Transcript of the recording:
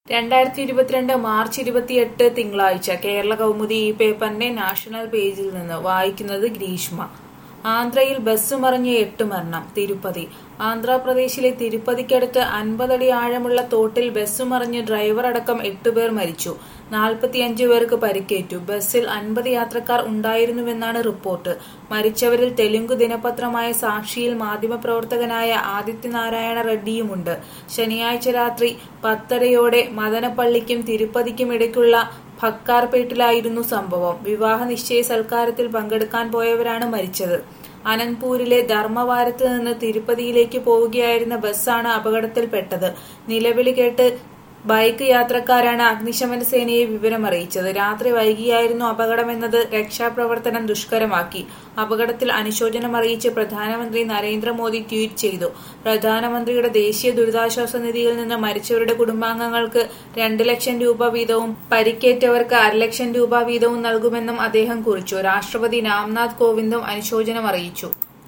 രണ്ടായിരത്തി ഇരുപത്തിരണ്ട് മാർച്ച് ഇരുപത്തിയെട്ട് തിങ്കളാഴ്ച കേരള കൗമുദി ഈ പേപ്പറിന്റെ നാഷണൽ പേജിൽ നിന്ന് വായിക്കുന്നത് ഗ്രീഷ്മ ആന്ധ്രയിൽ ബസ് മറിഞ്ഞ് എട്ട് മരണം തിരുപ്പതി ആന്ധ്രാപ്രദേശിലെ തിരുപ്പതിക്കടുത്ത് അൻപതടി ആഴമുള്ള തോട്ടിൽ ബസ് മറിഞ്ഞ് ഡ്രൈവർ അടക്കം എട്ടുപേർ മരിച്ചു നാൽപ്പത്തിയഞ്ച് പേർക്ക് പരിക്കേറ്റു ബസ്സിൽ അൻപത് യാത്രക്കാർ ഉണ്ടായിരുന്നുവെന്നാണ് റിപ്പോർട്ട് മരിച്ചവരിൽ തെലുങ്ക് ദിനപത്രമായ സാക്ഷിയിൽ മാധ്യമപ്രവർത്തകനായ ആദിത്യനാരായണ റെഡ്ഡിയുമുണ്ട് ശനിയാഴ്ച രാത്രി പത്തരയോടെ മദനപ്പള്ളിക്കും തിരുപ്പതിക്കും ഇടയ്ക്കുള്ള ഭക്കാർപേട്ടിലായിരുന്നു സംഭവം വിവാഹ നിശ്ചയ സൽക്കാരത്തിൽ പങ്കെടുക്കാൻ പോയവരാണ് മരിച്ചത് അനന്ത്പൂരിലെ ധർമ്മവാരത്ത് നിന്ന് തിരുപ്പതിയിലേക്ക് പോവുകയായിരുന്ന ബസ്സാണ് അപകടത്തിൽപ്പെട്ടത് നിലവിളി കേട്ട് ബൈക്ക് യാത്രക്കാരാണ് അഗ്നിശമന സേനയെ വിവരമറിയിച്ചത് രാത്രി വൈകിയായിരുന്നു അപകടമെന്നത് രക്ഷാപ്രവർത്തനം ദുഷ്കരമാക്കി അപകടത്തിൽ അനുശോചനം അറിയിച്ച് പ്രധാനമന്ത്രി നരേന്ദ്രമോദി ട്വീറ്റ് ചെയ്തു പ്രധാനമന്ത്രിയുടെ ദേശീയ ദുരിതാശ്വാസ നിധിയിൽ നിന്ന് മരിച്ചവരുടെ കുടുംബാംഗങ്ങൾക്ക് രണ്ട് ലക്ഷം രൂപ വീതവും പരിക്കേറ്റവർക്ക് അരലക്ഷം രൂപ വീതവും നൽകുമെന്നും അദ്ദേഹം കുറിച്ചു രാഷ്ട്രപതി രാംനാഥ് കോവിന്ദും അനുശോചനം അറിയിച്ചു